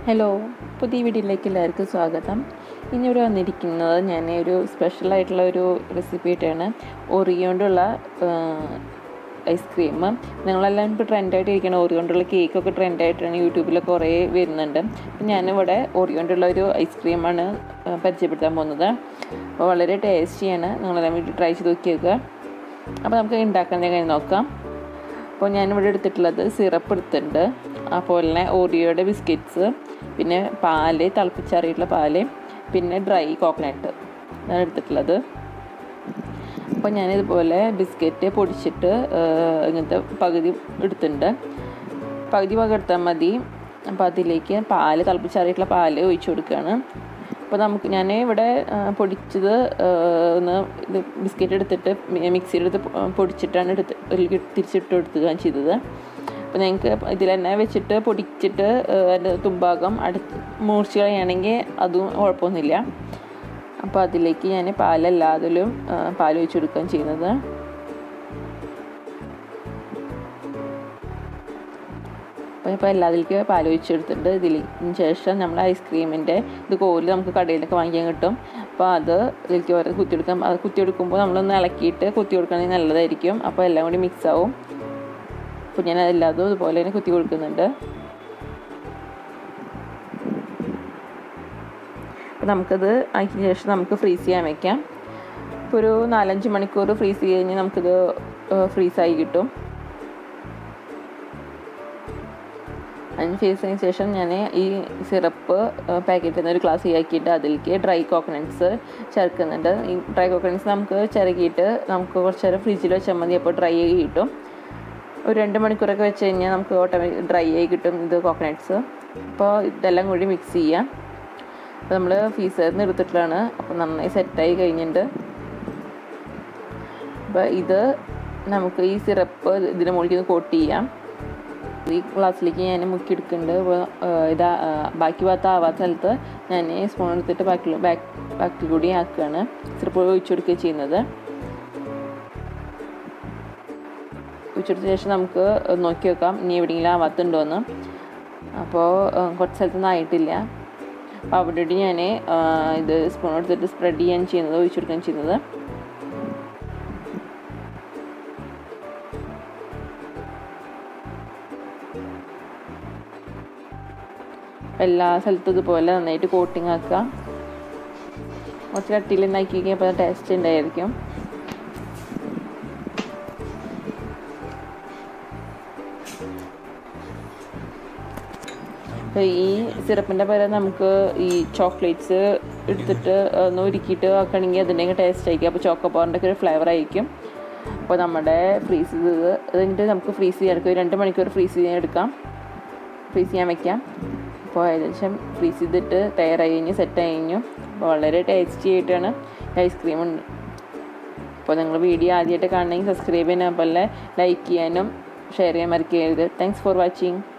hello പുതിയ വീഡിയോയിലേക്ക് എല്ലാവർക്കും സ്വാഗതം ഇന്ന് ഇവിടെ വന്നിരിക്കുന്നത് ഞാൻ ഒരു സ്പെഷ്യലായിട്ടുള്ള ഒരു റെസിപ്പി ആയിട്ടാണ് ഒറിയോണ്ടുള്ള ഐസ്ക്രീം നിങ്ങളെല്ലാം ഇപ്പോൾ ട്രെൻഡായിട്ട് ഇരിക്കണം ഓറിയോണ്ടുള്ള കേക്കൊക്കെ ട്രെൻഡായിട്ടാണ് യൂട്യൂബിലൊക്കെ കുറേ വരുന്നുണ്ട് അപ്പം ഞാനിവിടെ ഓറിയോണ്ടുള്ള ഒരു ഐസ്ക്രീമാണ് പരിചയപ്പെടുത്താൻ പോകുന്നത് അപ്പോൾ വളരെ ടേസ്റ്റിയാണ് നിങ്ങളെല്ലാം വീട്ടിൽ ട്രൈ ചെയ്ത് നോക്കിയേക്കുക അപ്പോൾ നമുക്ക് ഉണ്ടാക്കുന്ന കാര്യം നോക്കാം അപ്പോൾ ഞാനിവിടെ എടുത്തിട്ടുള്ളത് സിറപ്പ് എടുത്തിട്ടുണ്ട് അതുപോലെ തന്നെ ഓറിയോയുടെ ബിസ്ക്കറ്റ്സ് പിന്നെ പാല് തിളപ്പിച്ചറിയിട്ടുള്ള പാല് പിന്നെ ഡ്രൈ കോക്കനട്ട് ഞാൻ എടുത്തിട്ടുള്ളത് അപ്പോൾ ഞാനിതുപോലെ ബിസ്ക്കറ്റ് പൊടിച്ചിട്ട് ഇങ്ങനത്തെ പകുതി എടുത്തിട്ടുണ്ട് പകുതി ഭാഗം എടുത്താൽ മതി അപ്പോൾ അതിലേക്ക് പാല് തിളപ്പിച്ചറിയിട്ടുള്ള പാല് ഒഴിച്ചു കൊടുക്കുകയാണ് അപ്പോൾ നമുക്ക് ഞാൻ ഇവിടെ പൊടിച്ചത് ഒന്ന് ഇത് ബിസ്ക്കറ്റ് എടുത്തിട്ട് മിക്സിയിൽ എടുത്ത് പൊടിച്ചിട്ടാണ് എടുത്ത് തിരിച്ചിട്ട് കൊടുക്കുകയാണ് ചെയ്തത് അപ്പോൾ ഞങ്ങൾക്ക് ഇതിൽ തന്നെ വെച്ചിട്ട് പൊടിച്ചിട്ട് അതിൻ്റെ തുമ്പാകം അടുത്ത് മൂർച്ച കളയുകയാണെങ്കിൽ അതും കുഴപ്പമൊന്നുമില്ല അപ്പോൾ അതിലേക്ക് ഞാൻ പാലല്ലാതിലും പാൽ ഒഴിച്ച് കൊടുക്കുകയാണ് ചെയ്യുന്നത് അപ്പോൾ ഇപ്പോൾ എല്ലാത്തിലേക്ക് പാൽ ഒഴിച്ചെടുത്തിട്ട് ഇതിന് ശേഷം നമ്മൾ ഐസ്ക്രീമിൻ്റെ ഇത് കോല് നമുക്ക് കടയിലൊക്കെ വാങ്ങിക്കാൻ കിട്ടും അപ്പോൾ അത് ഇതിലേക്ക് ഓരോ കുത്തിയെടുക്കാം അത് കുത്തിയെടുക്കുമ്പോൾ നമ്മളൊന്ന് ഇളക്കിയിട്ട് കുത്തി കൊടുക്കുകയാണെങ്കിൽ നല്ലതായിരിക്കും അപ്പോൾ എല്ലാം കൂടി മിക്സ് ആവും അപ്പോൾ ഞാൻ എല്ലാതും ഇതുപോലെ തന്നെ കുത്തി കൊടുക്കുന്നുണ്ട് അപ്പോൾ നമുക്കത് അതിന് ശേഷം നമുക്ക് ഫ്രീസ് ചെയ്യാൻ വയ്ക്കാം ഇപ്പോൾ ഒരു നാലഞ്ച് മണിക്കൂർ ഫ്രീസ് ചെയ്ത് കഴിഞ്ഞാൽ നമുക്കിത് ഫ്രീസായി കിട്ടും അതിന് ഫേസിന് ശേഷം ഞാൻ ഈ സിറപ്പ് പാക്കറ്റിൽ നിന്ന് ഒരു ഗ്ലാസ് ആക്കിയിട്ട് അതിലേക്ക് ഡ്രൈ കോക്കനട്ട്സ് ചേർക്കുന്നുണ്ട് ഈ ഡ്രൈ കോക്കനട്ട്സ് നമുക്ക് ചിരകിയിട്ട് നമുക്ക് കുറച്ച് നേരം ഫ്രിഡ്ജിൽ വെച്ചാൽ മതി അപ്പോൾ ഡ്രൈ ആയി കിട്ടും ഒരു രണ്ട് മണിക്കൂറൊക്കെ വെച്ച് കഴിഞ്ഞാൽ നമുക്ക് ഓട്ടോമാറ്റിക് ഡ്രൈ ആയി കിട്ടും ഇത് കോക്കനട്ട്സ് അപ്പോൾ ഇതെല്ലാം കൂടി മിക്സ് ചെയ്യാം അപ്പോൾ നമ്മൾ ഫീസറിൽ നിന്ന് എടുത്തിട്ടുള്ളതാണ് അപ്പോൾ നന്നായി സെറ്റായി കഴിഞ്ഞിട്ടുണ്ട് അപ്പോൾ ഇത് നമുക്ക് ഈ സിറപ്പ് ഇതിന് മുകളിൽ കോട്ട് ചെയ്യാം ഈ ഗ്ലാസ്സിലേക്ക് ഞാൻ മുക്കിയെടുക്കുന്നുണ്ട് അപ്പോൾ ഇതാ ബാക്കി ഭാഗത്ത് ആവാത്ത സ്ഥലത്ത് ഞാൻ സ്പൂൺ എടുത്തിട്ട് ബാക്കി ബാക്ക് ബാക്കിൽ കൂടി ആക്കുകയാണ് സിറപ്പ് ഒഴിച്ചു കൊടുക്കുക ചെയ്യുന്നത് ഒഴിച്ചെടുത്ത ശേഷം നമുക്ക് നോക്കി വെക്കാം ഇനി എവിടെയെങ്കിലും ആവാത്തുണ്ടോ എന്ന് അപ്പോൾ കുറച്ച് സ്ഥലത്തൊന്നും ആയിട്ടില്ല അപ്പോൾ അവിടെ ഞാൻ ഇത് സ്പൂൺ എടുത്തിട്ട് സ്പ്രെഡ് ചെയ്യാൻ ചെയ്യുന്നത് ഒഴിച്ചു കൊടുക്കാൻ ചെയ്യുന്നത് എല്ലാ സ്ഥലത്തും ഇതുപോലെ നന്നായിട്ട് കോട്ടിങ് ആക്കുക കുറച്ച് കട്ടിയിൽ ഉണ്ടാക്കി കഴിഞ്ഞപ്പോൾ ടേസ്റ്റ് ഉണ്ടായിരിക്കും ഈ സിറപ്പിൻ്റെ പകരം നമുക്ക് ഈ ചോക്ലേറ്റ്സ് എടുത്തിട്ട് ഒന്ന് ഒരുക്കിയിട്ട് ആക്കുകയാണെങ്കിൽ അതിൻ്റെ ടേസ്റ്റ് ആയിരിക്കും അപ്പോൾ ചോക്കോ പവറിൻ്റെ ഒക്കെ ഒരു ഫ്ലേവർ ആയിരിക്കും അപ്പോൾ നമ്മുടെ ഫ്രീസ് ചെയ്തത് അതിൻ്റെ നമുക്ക് ഫ്രീസ് ചെയ്യാൻ എടുക്കാം രണ്ട് മണിക്കൂർ ഫ്രീസ് ചെയ്യാൻ എടുക്കാം ഫ്രീസ് ചെയ്യാൻ വയ്ക്കാം അപ്പോൾ ഏകദേശം ഫ്രീസ് ചെയ്തിട്ട് തയ്യാറായി കഴിഞ്ഞ് സെറ്റ് കഴിഞ്ഞു അപ്പോൾ വളരെ ടേസ്റ്റി ആയിട്ടാണ് ഐസ്ക്രീം ഉണ്ട് അപ്പോൾ നിങ്ങൾ വീഡിയോ ആദ്യമായിട്ട് കാണണമെങ്കിൽ സബ്സ്ക്രൈബ് ചെയ്യാൻ പോലെ ലൈക്ക് ചെയ്യാനും ഷെയർ ചെയ്യാൻ മറക്കരുത് താങ്ക്സ് ഫോർ വാച്ചിങ്